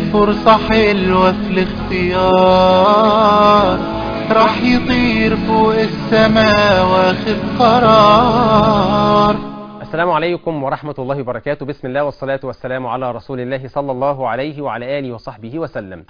فرصة حلوة في الاختيار راح يطير فوق السماء واخد قرار السلام عليكم ورحمة الله وبركاته بسم الله والصلاة والسلام على رسول الله صلى الله عليه وعلى آله وصحبه وسلم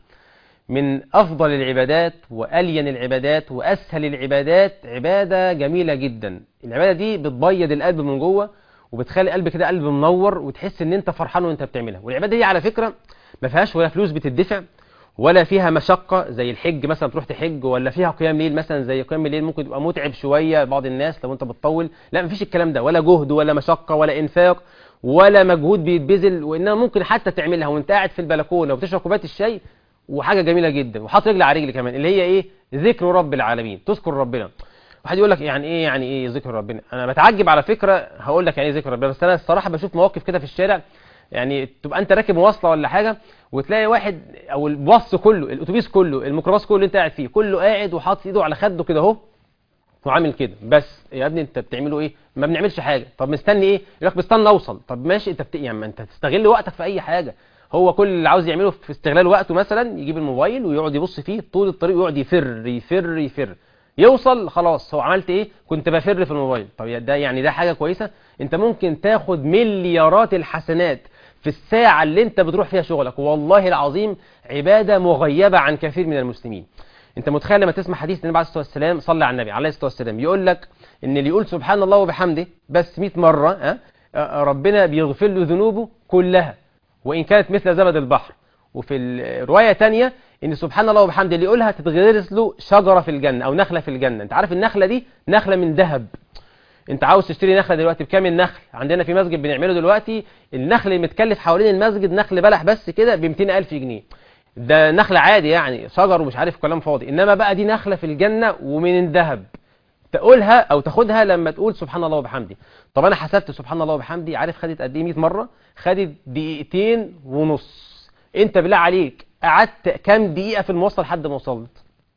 من أفضل العبادات وألين العبادات وأسهل العبادات عبادة جميلة جدا العبادة دي بتبيض القلب من جوه وبتخلي القلب كده قلب منور وتحس ان انت فرحان وانت بتعملها والعبادة دي على فكرة ما فيهاش ولا فلوس بتدفع ولا فيها مشقة زي الحج مثلا تروح تحج ولا فيها قيام ليل مثلا زي قيام الليل ممكن تبقى متعب شوية بعض الناس لو انت بتطول لا مفيش الكلام ده ولا جهد ولا مشقة ولا انفاق ولا مجهود بيتبذل وانما ممكن حتى تعملها وانت قاعد في البلكونة وبتشرب كوبايه الشاي وحاجة جميلة جدا وحاطط رجل على رجل كمان اللي هي ايه ذكر رب العالمين تذكر ربنا واحد يقول لك يعني ايه يعني ايه ذكر ربنا انا بتعجب على فكرة هقول لك يعني ايه ذكر ربنا بس انا الصراحة بشوف مواقف كده في الشارع يعني تبقى انت راكب مواصله ولا حاجه وتلاقي واحد او الباص كله الاتوبيس كله الميكروباص كله اللي انت قاعد فيه كله قاعد وحاطط ايده على خده كده اهو وعامل كده بس يا ابني انت بتعمله ايه ما بنعملش حاجه طب مستني ايه يقول لك مستني اوصل طب ماشي انت بت... يعني ما انت تستغل وقتك في اي حاجه هو كل اللي عاوز يعمله في استغلال وقته مثلا يجيب الموبايل ويقعد يبص فيه طول الطريق ويقعد يفر يفر يفر يوصل خلاص هو عملت ايه كنت بفر في الموبايل طب ده يعني ده حاجه كويسه انت ممكن تاخد مليارات الحسنات في الساعة اللي انت بتروح فيها شغلك والله العظيم عبادة مغيبة عن كثير من المسلمين انت متخيل لما تسمع حديث النبي عليه الصلاة والسلام صلى على النبي عليه الصلاة والسلام يقول لك ان اللي يقول سبحان الله وبحمده بس 100 مرة اه ربنا بيغفر له ذنوبه كلها وإن كانت مثل زبد البحر وفي الرواية تانية ان سبحان الله وبحمده اللي يقولها تتغرس له شجرة في الجنة او نخلة في الجنة انت عارف النخلة دي نخلة من ذهب انت عاوز تشتري نخله دلوقتي بكام النخل عندنا في مسجد بنعمله دلوقتي النخل المتكلف حوالين المسجد نخل بلح بس كده ب 200000 جنيه ده نخل عادي يعني شجر ومش عارف كلام فاضي انما بقى دي نخله في الجنه ومن الذهب تقولها او تاخدها لما تقول سبحان الله وبحمدي طب انا حسبت سبحان الله وبحمدي عارف خدت قد ايه 100 مره خدت دقيقتين ونص انت بالله عليك قعدت كام دقيقه في المواصله لحد ما وصلت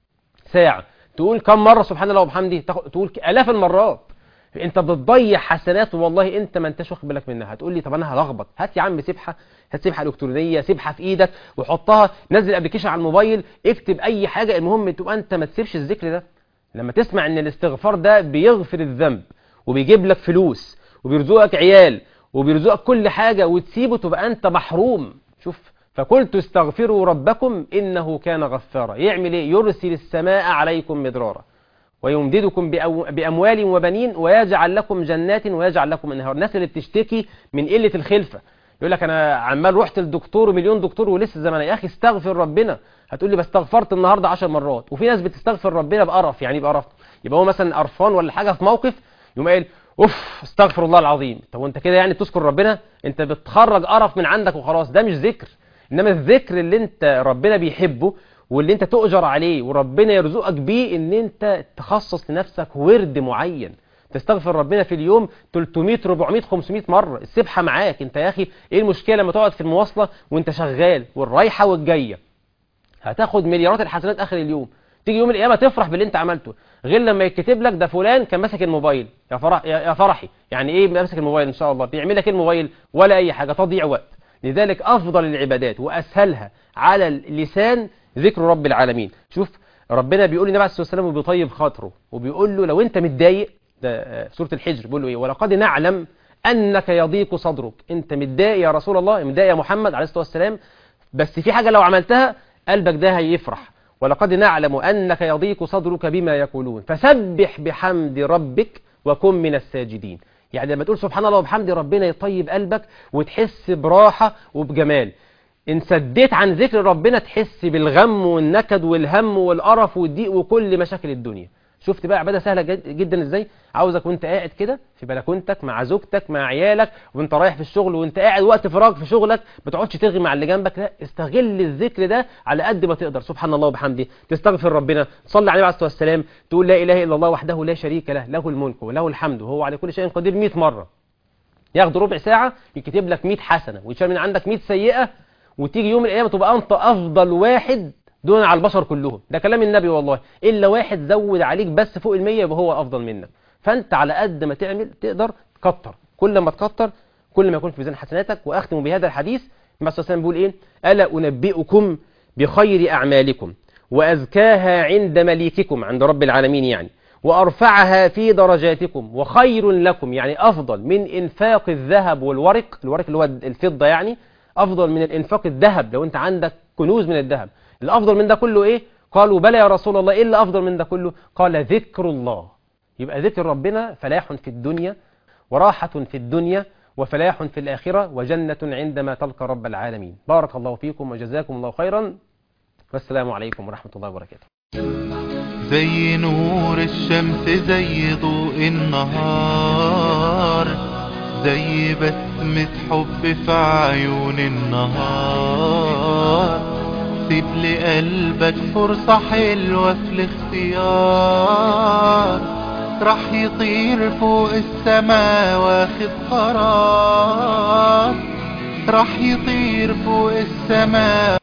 ساعه تقول كم مره سبحان الله وبحمدي تقول الاف المرات انت بتضيع حسنات والله انت ما انتش واخد بالك منها هتقول لي طب انا هلخبط هات يا عم سبحه هات سبحه الكترونيه سبحه في ايدك وحطها نزل ابلكيشن على الموبايل اكتب اي حاجه المهم تبقى انت ما تسيبش الذكر ده لما تسمع ان الاستغفار ده بيغفر الذنب وبيجيب لك فلوس وبيرزقك عيال وبيرزقك كل حاجه وتسيبه تبقى انت محروم شوف فقلت استغفروا ربكم انه كان غفارا يعمل ايه يرسل السماء عليكم مدرارا ويمددكم بأموال وبنين ويجعل لكم جنات ويجعل لكم انهار الناس اللي بتشتكي من قلة الخلفة يقول لك انا عمال رحت للدكتور ومليون دكتور ولسه زمان يا اخي استغفر ربنا هتقول لي بس استغفرت النهارده 10 مرات وفي ناس بتستغفر ربنا بقرف يعني بقرف يبقى هو مثلا قرفان ولا حاجه في موقف يقوم قايل اوف استغفر الله العظيم طب وانت كده يعني بتذكر ربنا انت بتخرج قرف من عندك وخلاص ده مش ذكر انما الذكر اللي انت ربنا بيحبه واللي انت تؤجر عليه وربنا يرزقك بيه ان انت تخصص لنفسك ورد معين تستغفر ربنا في اليوم 300 400 500 مرة السبحة معاك انت يا اخي ايه المشكلة لما تقعد في المواصلة وانت شغال والرايحة والجاية هتاخد مليارات الحسنات اخر اليوم تيجي يوم القيامة تفرح باللي انت عملته غير لما يتكتب لك ده فلان كان ماسك الموبايل يا فرح يا فرحي يعني ايه ماسك الموبايل ان شاء الله بيعمل لك الموبايل ولا اي حاجة تضيع وقت لذلك افضل العبادات واسهلها على اللسان ذكر رب العالمين شوف ربنا بيقول للنبي عليه الصلاه والسلام وبيطيب خاطره وبيقول له لو انت متضايق ده في سوره الحجر بيقول له ايه ولقد نعلم انك يضيق صدرك انت متضايق يا رسول الله متضايق يا محمد عليه الصلاه والسلام بس في حاجه لو عملتها قلبك ده هيفرح ولقد نعلم انك يضيق صدرك بما يقولون فسبح بحمد ربك وكن من الساجدين يعني لما تقول سبحان الله وبحمد ربنا يطيب قلبك وتحس براحه وبجمال ان سديت عن ذكر ربنا تحس بالغم والنكد والهم والقرف والضيق وكل مشاكل الدنيا شفت بقى عباده سهله جدا ازاي عاوزك وانت قاعد كده في بلكونتك مع زوجتك مع عيالك وانت رايح في الشغل وانت قاعد وقت فراغ في شغلك ما تقعدش ترغي مع اللي جنبك لا استغل الذكر ده على قد ما تقدر سبحان الله وبحمده تستغفر ربنا تصلي عليه عليه الصلاه والسلام تقول لا اله الا الله وحده لا شريك له له الملك وله الحمد وهو على كل شيء قدير 100 مره ياخد ربع ساعه يكتب لك 100 حسنه ويشيل من عندك 100 سيئه وتيجي يوم القيامة تبقى أنت أفضل واحد دون على البشر كلهم ده كلام النبي والله إلا واحد زود عليك بس فوق المية يبقى هو أفضل منك فأنت على قد ما تعمل تقدر تكتر كل ما تكتر كل ما يكون في ميزان حسناتك وأختم بهذا الحديث النبي صلى الله عليه وسلم بيقول إيه ألا أنبئكم بخير أعمالكم وأزكاها عند مليككم عند رب العالمين يعني وأرفعها في درجاتكم وخير لكم يعني أفضل من إنفاق الذهب والورق الورق اللي هو الفضة يعني أفضل من الإنفاق الذهب لو أنت عندك كنوز من الذهب الأفضل من ده كله إيه قالوا بلى يا رسول الله إيه اللي أفضل من ده كله قال ذكر الله يبقى ذكر ربنا فلاح في الدنيا وراحة في الدنيا وفلاح في الآخرة وجنة عندما تلقى رب العالمين بارك الله فيكم وجزاكم الله خيرا والسلام عليكم ورحمة الله وبركاته زي نور الشمس زي ضوء النهار زي بسمة حب في عيون النهار سيب لقلبك فرصة حلوة في الاختيار راح يطير فوق السما واخد قرار راح يطير فوق السما